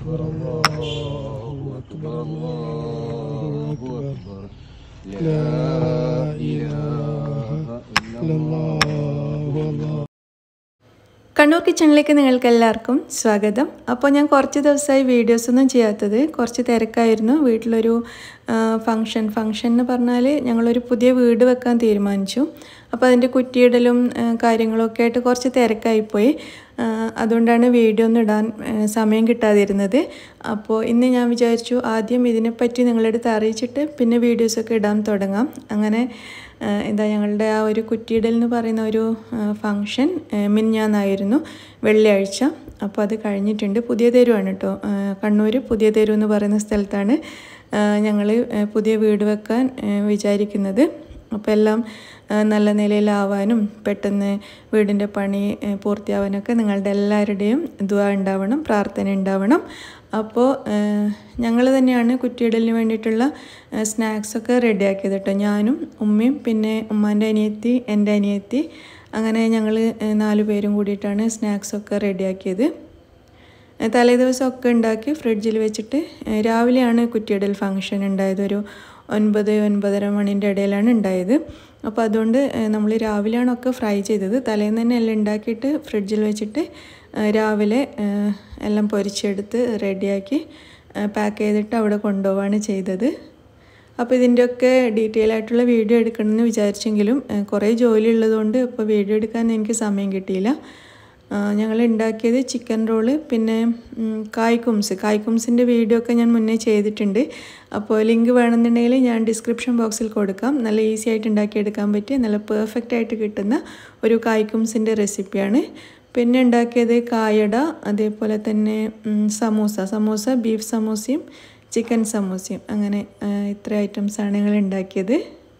أكبر الله أكبر الله أكبر لا إله إلا الله الله കണ്ണൂർ കിച്ചണിലേക്ക് നിങ്ങൾക്ക് എല്ലാവർക്കും സ്വാഗതം അപ്പോൾ ഞാൻ കുറച്ച് ദിവസമായി വീഡിയോസ് ഒന്നും ചെയ്യാത്തത് കുറച്ച് തിരക്കായിരുന്നു വീട്ടിലൊരു ഫങ്ഷൻ ഫങ്ഷൻ എന്ന് പറഞ്ഞാൽ ഞങ്ങളൊരു പുതിയ വീട് വെക്കാൻ തീരുമാനിച്ചു അപ്പോൾ അതിൻ്റെ കുറ്റിയിടലും ആ, കാര്യങ്ങളൊക്കെ ആയിട്ട് കുറച്ച് തിരക്കായിപ്പോയി ആ, അതുകൊണ്ടാണ് വീഡിയോ ഒന്നും ഇടാൻ ആ, സമയം കിട്ടാതിരുന്നത് അപ്പോൾ ഇന്ന് ഞാൻ വിചാരിച്ചു ആദ്യം ഇതിനെപ്പറ്റി നിങ്ങളുടെ അടുത്ത് അറിയിച്ചിട്ട് പിന്നെ വീഡിയോസൊക്കെ ഇടാൻ തുടങ്ങാം അങ്ങനെ ആ, എന്താ ഞങ്ങളുടെ ആ ഒരു കുറ്റിയിടൽ എന്ന് പറയുന്ന ഒരു ഫങ്ഷൻ മിനിഞ്ഞാന്നായിരുന്നു വെള്ളിയാഴ്ച അപ്പോൾ അത് കഴിഞ്ഞിട്ടുണ്ട് പുതിയ തെരുവാണ് കേട്ടോ കണ്ണൂർ പുതിയ തെരു എന്ന് പറയുന്ന സ്ഥലത്താണ് ഞങ്ങൾ പുതിയ വീട് വെക്കാൻ ആ, വിചാരിക്കുന്നത് അപ്പോൾ എല്ലാം ആ, നല്ല നിലയിലാവാനും പെട്ടെന്ന് വീടിൻ്റെ പണി ആ, പൂർത്തിയാവാനൊക്കെ നിങ്ങളുടെ എല്ലാവരുടെയും ദ്വാ ഉണ്ടാവണം പ്രാർത്ഥന ഉണ്ടാവണം അപ്പോൾ ഞങ്ങൾ തന്നെയാണ് കുറ്റിയിടലിന് വേണ്ടിയിട്ടുള്ള സ്നാക്സൊക്കെ റെഡിയാക്കിയത് കേട്ടോ ഞാനും ഉമ്മയും പിന്നെ ഉമ്മാൻ്റെ അനിയത്തി എൻ്റെ അനിയത്തി അങ്ങനെ ഞങ്ങൾ നാല് പേരും കൂടിയിട്ടാണ് സ്നാക്സൊക്കെ റെഡിയാക്കിയത് തലേ ദിവസമൊക്കെ ഉണ്ടാക്കി ഫ്രിഡ്ജിൽ വെച്ചിട്ട് ഏഹ് രാവിലെയാണ് കുറ്റിയിടൽ ഫങ്ഷൻ ഉണ്ടായത് ഒരു ഒൻപത് ഒൻപതര മണിൻ്റെ ഇടയിലാണ് ഉണ്ടായത് അപ്പോൾ അതുകൊണ്ട് നമ്മൾ രാവിലെയാണ് ഒക്കെ ഫ്രൈ ചെയ്തത് തലേന്ന് തന്നെ എല്ലാം ഉണ്ടാക്കിയിട്ട് ഫ്രിഡ്ജിൽ വെച്ചിട്ട് ഏഹ് രാവിലെ ഏഹ് എല്ലാം പൊരിച്ചെടുത്ത് റെഡിയാക്കി പാക്ക് ചെയ്തിട്ട് അവിടെ കൊണ്ടുപോവാണ് ചെയ്തത് അപ്പോൾ ഇതിൻ്റെയൊക്കെ ഡീറ്റെയിൽ ആയിട്ടുള്ള വീഡിയോ എടുക്കണമെന്ന് വിചാരിച്ചെങ്കിലും ഏഹ് കുറേ ജോലി ഉള്ളതുകൊണ്ട് ഇപ്പോൾ വീഡിയോ എടുക്കാൻ എനിക്ക് സമയം കിട്ടിയില്ല ഞങ്ങൾ ഉണ്ടാക്കിയത് ചിക്കൻ റോള് പിന്നെ ഉം, കായ്ക്കുംസ് കായ്ക്കുംസിൻ്റെ വീഡിയോ ഒക്കെ ഞാൻ മുന്നേ ചെയ്തിട്ടുണ്ട് അപ്പോൾ ലിങ്ക് വേണമെന്നുണ്ടെങ്കിൽ ഞാൻ ഡിസ്ക്രിപ്ഷൻ ബോക്സിൽ കൊടുക്കാം നല്ല ഈസി ആയിട്ട് ഉണ്ടാക്കിയെടുക്കാൻ പറ്റിയ നല്ല പെർഫെക്റ്റ് ആയിട്ട് കിട്ടുന്ന ഒരു കായ്ക്കുംസിൻ്റെ റെസിപ്പിയാണ് പിന്നെ ഉണ്ടാക്കിയത് കായട അതേപോലെ തന്നെ ഉം, സമൂസ സമൂസ ബീഫ് സമൂസയും ചിക്കൻ സമൂസയും അങ്ങനെ ആ, ഇത്ര ഐറ്റംസാണ് ഞങ്ങൾ ഉണ്ടാക്കിയത്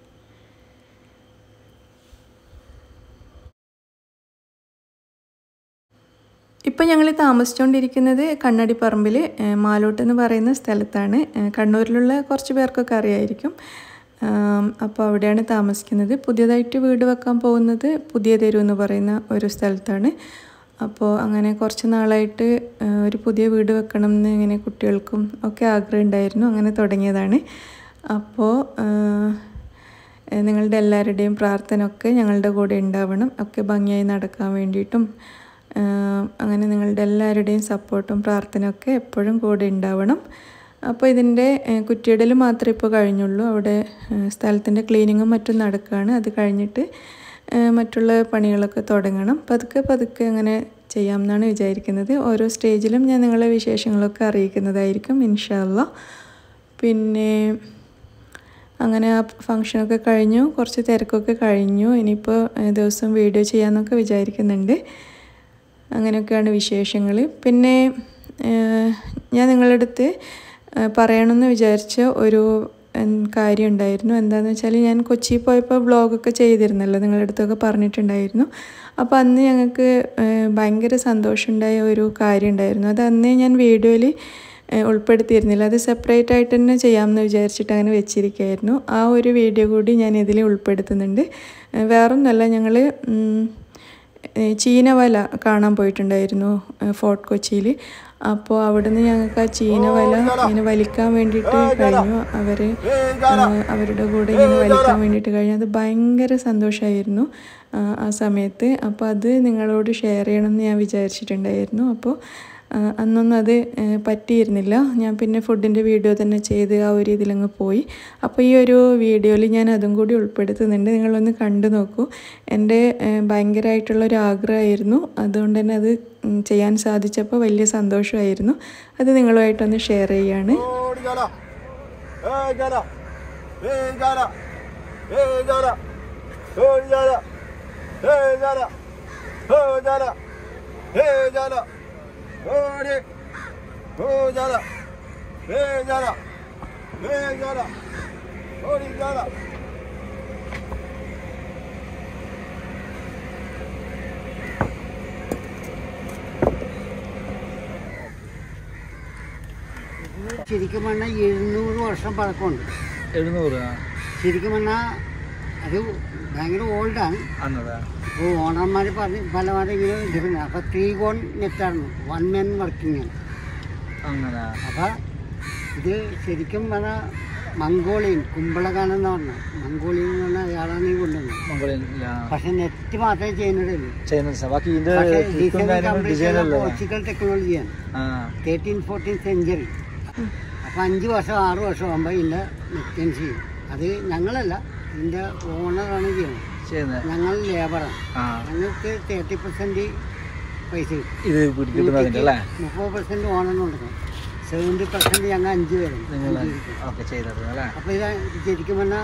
ഇപ്പം ഞങ്ങൾ താമസിച്ചുകൊണ്ടിരിക്കുന്നത് കണ്ണടിപ്പറമ്പിൽ ഏഹ്, മാലോട്ട് എന്ന് പറയുന്ന സ്ഥലത്താണ് ഏഹ്, കണ്ണൂരിലുള്ള കുറച്ച് പേർക്കൊക്കെ അറിയായിരിക്കും ആം, അപ്പോൾ അവിടെയാണ് താമസിക്കുന്നത് പുതിയതായിട്ട് വീട് വെക്കാൻ പോകുന്നത് പുതിയ തെരു എന്ന് പറയുന്ന ഒരു സ്ഥലത്താണ് അപ്പോൾ അങ്ങനെ കുറച്ച് നാളായിട്ട് ഏഹ്, ഒരു പുതിയ വീട് വെക്കണം എന്ന് ഇങ്ങനെ കുട്ടികൾക്കും ഒക്കെ ആഗ്രഹം ഉണ്ടായിരുന്നു അങ്ങനെ തുടങ്ങിയതാണ് അപ്പോൾ ഏഹ്, ഏഹ് നിങ്ങളുടെ എല്ലാവരുടെയും പ്രാർത്ഥന ഒക്കെ ഞങ്ങളുടെ കൂടെ ഉണ്ടാവണം ഒക്കെ ഭംഗിയായി നടക്കാൻ വേണ്ടിയിട്ടും ആഹ് അങ്ങനെ നിങ്ങളുടെ എല്ലാവരുടെയും സപ്പോർട്ടും പ്രാർത്ഥനയൊക്കെ എപ്പോഴും കൂടെ ഉണ്ടാവണം അപ്പോൾ ഇതിൻ്റെ ഏഹ് കുറ്റിയിടൽ മാത്രമേ ഇപ്പോൾ കഴിഞ്ഞുള്ളൂ അവിടെ ഏഹ് സ്ഥലത്തിൻ്റെ ക്ലീനിങ്ങും മറ്റും നടക്കുകയാണ് അത് കഴിഞ്ഞിട്ട് ഏഹ് മറ്റുള്ള പണികളൊക്കെ തുടങ്ങണം പതുക്കെ പതുക്കെ അങ്ങനെ ചെയ്യാമെന്നാണ് വിചാരിക്കുന്നത് ഓരോ സ്റ്റേജിലും ഞാൻ നിങ്ങളെ വിശേഷങ്ങളൊക്കെ അറിയിക്കുന്നതായിരിക്കും ഇൻഷാല്ല പിന്നെ അങ്ങനെ ആ ഫങ്ഷനൊക്കെ കഴിഞ്ഞു കുറച്ച് തിരക്കൊക്കെ കഴിഞ്ഞു ഇനിയിപ്പോൾ ഏഹ് ദിവസം വീഡിയോ ചെയ്യാമെന്നൊക്കെ വിചാരിക്കുന്നുണ്ട് അങ്ങനെയൊക്കെയാണ് വിശേഷങ്ങൾ പിന്നെ ഏഹ് ഞാൻ നിങ്ങളുടെ അടുത്ത് ഏഹ് പറയണമെന്ന് വിചാരിച്ച ഒരു ഉം, കാര്യം ഉണ്ടായിരുന്നു എന്താണെന്ന് വെച്ചാൽ ഞാൻ കൊച്ചി പോയപ്പോൾ വ്ളോഗൊക്കെ ചെയ്തിരുന്നല്ലോ നിങ്ങളുടെ അടുത്തൊക്കെ പറഞ്ഞിട്ടുണ്ടായിരുന്നു അപ്പോൾ അന്ന് ഞങ്ങൾക്ക് ഏഹ്, ഭയങ്കര സന്തോഷമുണ്ടായ ഒരു കാര്യം ഉണ്ടായിരുന്നു അത് അന്നേ ഞാൻ വീഡിയോയിൽ ഏഹ് ഉൾപ്പെടുത്തിയിരുന്നില്ല അത് സെപ്പറേറ്റ് ആയിട്ട് തന്നെ ചെയ്യാമെന്ന് വിചാരിച്ചിട്ട് അങ്ങനെ വെച്ചിരിക്കുകയായിരുന്നു ആ ഒരു വീഡിയോ കൂടി ഞാൻ ഇതിൽ ഉൾപ്പെടുത്തുന്നുണ്ട് ഏഹ് വേറൊന്നുമല്ല ഞങ്ങൾ ചീനവല കാണാൻ പോയിട്ടുണ്ടായിരുന്നു ഏഹ് ഫോർട്ട് കൊച്ചിയിൽ അപ്പോൾ അവിടുന്ന് ഞങ്ങൾക്ക് ആ ചീനവല ഇങ്ങനെ വലിക്കാൻ വേണ്ടിയിട്ട് കഴിഞ്ഞു അവർ അവരുടെ കൂടെ ഇങ്ങനെ വലിക്കാൻ വേണ്ടിയിട്ട് കഴിഞ്ഞു അത് ഭയങ്കര സന്തോഷമായിരുന്നു ആ, ആ സമയത്ത് അപ്പോൾ അത് നിങ്ങളോട് ഷെയർ ചെയ്യണമെന്ന് ഞാൻ വിചാരിച്ചിട്ടുണ്ടായിരുന്നു അപ്പോൾ ആ, അന്നൊന്നും അത് ഏ, പറ്റിയിരുന്നില്ല ഞാൻ പിന്നെ ഫുഡിൻ്റെ വീഡിയോ തന്നെ ചെയ്ത് ആ ഒരു ഇതിലങ്ങ് പോയി അപ്പോൾ ഈ ഒരു വീഡിയോയിൽ ഞാൻ അതും കൂടി ഉൾപ്പെടുത്തുന്നുണ്ട് നിങ്ങളൊന്ന് കണ്ടു നോക്കൂ എൻ്റെ ഏ, ഭയങ്കരമായിട്ടുള്ളൊരു ആഗ്രഹമായിരുന്നു അതുകൊണ്ട് തന്നെ അത് ഉം, ചെയ്യാൻ സാധിച്ചപ്പോൾ വലിയ സന്തോഷമായിരുന്നു അത് നിങ്ങളുമായിട്ടൊന്ന് ഷെയർ ചെയ്യാണ് ഓടി ജാല ഏ ജാല ഏ ജാല ഏ ജാല ഓടി ജാല ഏ ജാല ഓ ജാല ഏ ജാല ഓടി ഓ ജാല ഏ ജാല ഏ ജാല ഓടി ജാല ശരിക്കും പറഞ്ഞാൽ എഴുന്നൂറ് വർഷം പഴക്കമുണ്ട് എഴുന്നൂറ് ആ ശരിക്കും പറഞ്ഞാൽ അത് ഭയങ്കര ഓൾഡാണ് അന്നതാ അപ്പോൾ ഓണർമാർ പറഞ്ഞ് പലമാരും ഇങ്ങനെ ഡിഫറെൻ്റ് അപ്പോൾ ത്രീ കോൺ നെറ്റായിരുന്നു വൺ മാൻ വർക്കിംഗ് ആണ് അങ്ങനെ അപ്പം ഇത് ശരിക്കും പറഞ്ഞാൽ മംഗോളിയൻ കുമ്പളകാനം എന്ന് പറഞ്ഞാൽ മംഗോളിയൻ എന്ന് പറഞ്ഞാൽ അയാളാണ് ഈ കൊണ്ടുവന്നത് മംഗോളിയൻ പക്ഷെ നെറ്റ് മാത്രമേ ചെയ്യുന്നുള്ളൂ ചെയ്യുന്നത് ബാക്കി ഇതിന്റെ പക്ഷേ ട്രിക്കും ഡിസൈൻ കാര്യങ്ങളും കംപ്ലീറ്റ് ഡിസൈൻ അല്ലേ പോർച്ചുഗൽ ടെക്നോളജിയാണ് ആ തേർട്ടീൻ ഫോർട്ടീൻ സെഞ്ചുറി അപ്പം അഞ്ച് വർഷം ആറ് വർഷം ആകുമ്പോൾ ഇതിൻ്റെ നെറ്റൻസ് ചെയ്യും അത് ഞങ്ങളല്ല ഇതിൻ്റെ ഓണറാണ് ചെയ്യുന്നത് ചെയ്യുന്നത് ഞങ്ങൾ ലേബറാണ് ആ ഞങ്ങൾക്ക് തേർട്ടി പെർസെൻറ്റ് പൈസ കിട്ടും ഇത് കിട്ടുന്നതിന്റെ അല്ലേ മുപ്പത് പെർസെൻറ്റ് ഓണം കൊടുക്കണം സെവൻറ്റി പെർസെൻറ്റ് ഞങ്ങൾ അഞ്ച് പേരും നിങ്ങൾ ഓക്കെ ചെയ്തത് അല്ലേ അപ്പോൾ ഇത് ശരിക്കും പറഞ്ഞാൽ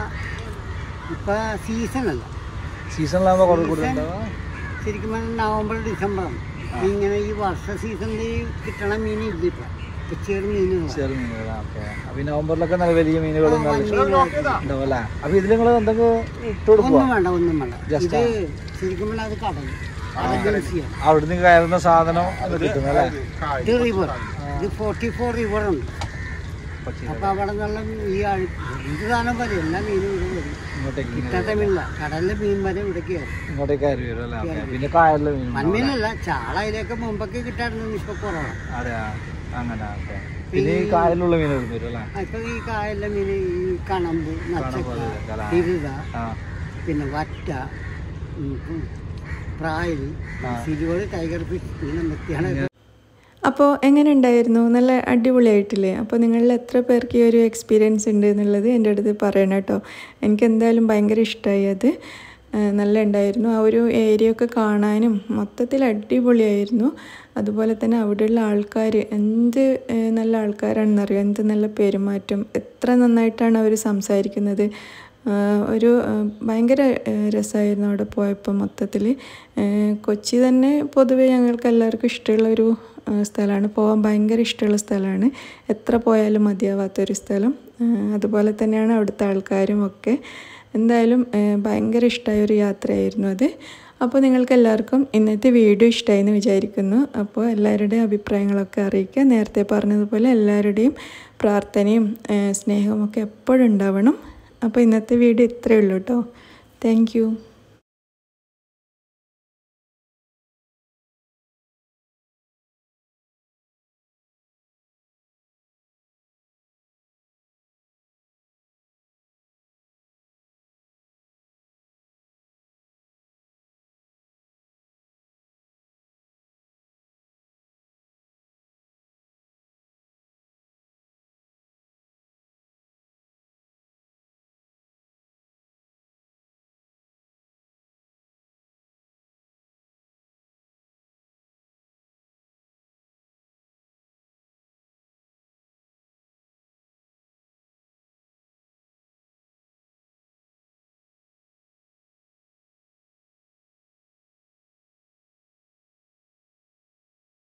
ഇപ്പം സീസണല്ല സീസണിലാകുമ്പോൾ കുറേ കൂടുതലുണ്ടാവും ശരിക്കും പറഞ്ഞാൽ നവംബർ ഡിസംബറാണ് ഇങ്ങനെ ഈ വർഷ സീസണിൽ കിട്ടണ മീൻ ഇല്ല ഇപ്പം ഇപ്പം ചെറു മീനുകളാണ് ചെറിയ മീനുകൾ ഓക്കെ അപ്പൊ ഈ നവംബറിലൊക്കെ നല്ല വലിയ മീനുകളും ആ, നല്ല വൻമീനുകളൊക്കെ ഉണ്ടാവും അല്ലേ അപ്പൊ ഇതിൽ നിങ്ങൾ എന്തെങ്കിലും ഇട്ട് കൊടുക്കുക ഒന്നും വേണ്ട ഒന്നും വേണ്ട Just ഇത് ശരിക്കും പറഞ്ഞാൽ അത് കടൽ കടൽ അവിടുന്ന് കയറുന്ന സാധനം അത് കിട്ടുന്നത് അല്ലേ ഇത് റിവർ ഇത് ഫോർട്ടി ഫോർ റിവർ ഉണ്ട് അപ്പൊ അവിടെ നിന്നുള്ള ഈ അഴു- എന്ത് സാധനം വരെ എല്ലാ മീനും ഇവിടെ വരും ഇങ്ങോട്ടേക്ക് ഇങ്ങനെ കിട്ടാത്ത മീനില്ല കടലിലെ മീൻ വരെ ഇവിടെ കയറും ഇങ്ങോട്ടേക്ക് കയറി വരും അല്ലേ ഓക്കെ പിന്നെ കായലിലെ മീൻ ഉണ്ടാവും. മൺമീനല്ല ചാള അതിലേക്ക് മുമ്പൊക്കെ കിട്ടാറുണ്ട് ഇപ്പൊ കുറവാണ് അതെ ആ, അങ്ങനെ ഓക്കെ പിന്നെ ഈ കായലിലുള്ള മീൻ വരും അല്ലേ ആ, ഇപ്പൊ ഈ കായലിലെ മീൻ ഈ കണമ്പ് നച്ചക്ക പോലെ തിരുത ആ പിന്നെ വറ്റ ഉം, ഉം, പ്രായൽ സിലുവർ ടൈഗർ ഫിഷ് പിന്നെ മത്തിയാണ് അപ്പോൾ എങ്ങനെ ഉണ്ടായിരുന്നു നല്ല അടിപൊളിയായിട്ടില്ലേ അപ്പോൾ നിങ്ങളിൽ എത്ര പേർക്ക് ഈ ഒരു എക്സ്പീരിയൻസ് ഉണ്ട് എന്നുള്ളത് എൻ്റെ അടുത്ത് പറയണം കേട്ടോ എനിക്ക് എന്തായാലും ഭയങ്കര ഇഷ്ടമായി അത് ആ, നല്ല ഉണ്ടായിരുന്നു ആ ഒരു ഏരിയ ഒക്കെ കാണാനും മൊത്തത്തിൽ അടിപൊളിയായിരുന്നു അതുപോലെ തന്നെ അവിടെയുള്ള ആൾക്കാർ എന്ത് ആ, നല്ല ആൾക്കാരാണെന്നറിയോ എന്ത് നല്ല പെരുമാറ്റം എത്ര നന്നായിട്ടാണ് അവർ സംസാരിക്കുന്നത് ആ, ഒരു ആ, ഭയങ്കര രസമായിരുന്നു അവിടെ പോയപ്പോൾ മൊത്തത്തിൽ കൊച്ചി തന്നെ പൊതുവെ ഞങ്ങൾക്ക് എല്ലാവർക്കും ഇഷ്ടമുള്ള ഒരു ആ, സ്ഥലമാണ് പോകാൻ ഭയങ്കര ഇഷ്ടമുള്ള സ്ഥലമാണ് എത്ര പോയാലും മതിയാവാത്തൊരു സ്ഥലം ആ, അതുപോലെ തന്നെയാണ് അവിടുത്തെ ആൾക്കാരും ഒക്കെ എന്തായാലും ആ, ഭയങ്കര ഇഷ്ടമായ ഒരു യാത്രയായിരുന്നു അത് അപ്പോൾ നിങ്ങൾക്ക് എല്ലാവർക്കും ഇന്നത്തെ വീഡിയോ ഇഷ്ടമായി എന്ന് വിചാരിക്കുന്നു അപ്പോൾ എല്ലാവരുടെയും അഭിപ്രായങ്ങളൊക്കെ അറിയിക്കുക നേരത്തെ പറഞ്ഞതുപോലെ എല്ലാവരുടെയും പ്രാർത്ഥനയും ആ, സ്നേഹവും ഒക്കെ എപ്പോഴും ഉണ്ടാവണം അപ്പോൾ ഇന്നത്തെ വീഡിയോ ഇത്രയേ ഉള്ളൂ കേട്ടോ താങ്ക്